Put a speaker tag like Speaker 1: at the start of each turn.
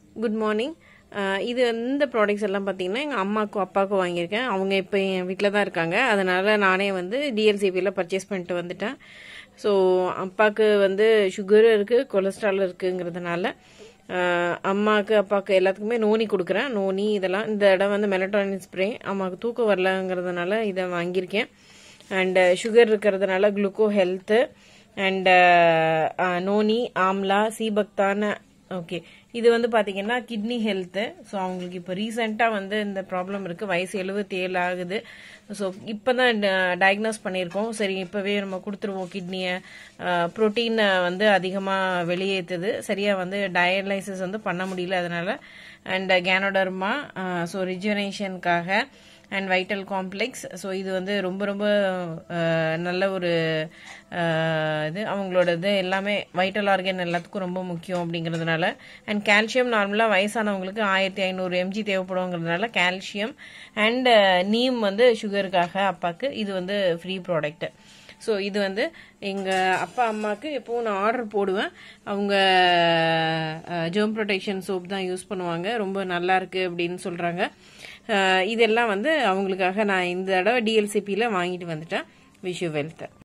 Speaker 1: good morning இது இந்த products எல்லாம் பார்த்தீங்கன்னா எங்கள் அம்மாவுக்கும் அப்பாவுக்கும் வாங்கியிருக்கேன் அவங்க இப்போ என் வீட்டில் தான் இருக்காங்க அதனால் நானே வந்து டிஎல்சிபியில் பர்ச்சேஸ் பண்ணிட்டு வந்துட்டேன் ஸோ அப்பாவுக்கு வந்து சுகர் இருக்குது கொலஸ்ட்ரால் இருக்குங்கிறதுனால ஆஹ், அம்மாவுக்கு அப்பாவுக்கு எல்லாத்துக்குமே நோனி கொடுக்குறேன் நோனி இதெல்லாம் இந்த இடம் வந்து மெலட்டானின் ஸ்ப்ரே அம்மாவுக்கு தூக்கம் வரலங்கிறதுனால இதை வாங்கியிருக்கேன் அண்ட் சுகர் இருக்கிறதுனால gluco health and noni amla sea buckthorn okay இது வந்து பார்த்தீங்கன்னா கிட்னி ஹெல்த்து ஸோ அவங்களுக்கு இப்போ ரீசெண்டாக வந்து இந்த ப்ராப்ளம் இருக்குது வயசு எழுபத்தி ஏழு ஆகுது ஸோ இப்போ தான் டயக்னோஸ் பண்ணியிருக்கோம் சரி இப்போவே நம்ம கொடுத்துருவோம் கிட்னியை ப்ரோட்டீனை வந்து அதிகமாக வெளியேற்றுது சரியாக வந்து டயலைசிஸ் வந்து பண்ண முடியல அதனால அண்ட் கேனோடர்மா ஸோ ரிஜுவனேஷனுக்காக அண்ட் வைட்டல் காம்ப்ளெக்ஸ் ஸோ இது வந்து ரொம்ப ரொம்ப அஹ், நல்ல ஒரு அஹ், இது அவங்களோட இது எல்லாமே வைட்டல் ஆர்கன் எல்லாத்துக்கும் ரொம்ப முக்கியம் அப்படிங்கிறதுனால அண்ட் கால்சியம் நார்மலாக வயசானவங்களுக்கு ஆயிரத்தி ஐநூறு எம்ஜி தேவைப்படுங்கிறதுனால கால்சியம் அண்ட் நீம் வந்து சுகருக்காக அப்பாவுக்கு இது வந்து ஃப்ரீ ப்ராடக்ட் ஸோ இது வந்து எங்கள் அப்பா அம்மாவுக்கு எப்போவும் நான் ஆர்டர் போடுவேன் அவங்க ஜெர்ம் ப்ரொடெக்ஷன் சோப் தான் யூஸ் பண்ணுவாங்க ரொம்ப நல்லா இருக்கு அப்படின்னு சொல்கிறாங்க இதெல்லாம் வந்து அவங்களுக்காக நான் இந்த தடவை டிஎல்சிபியில் வாங்கிட்டு வந்துட்டேன் விஷ் யூ வெல்த்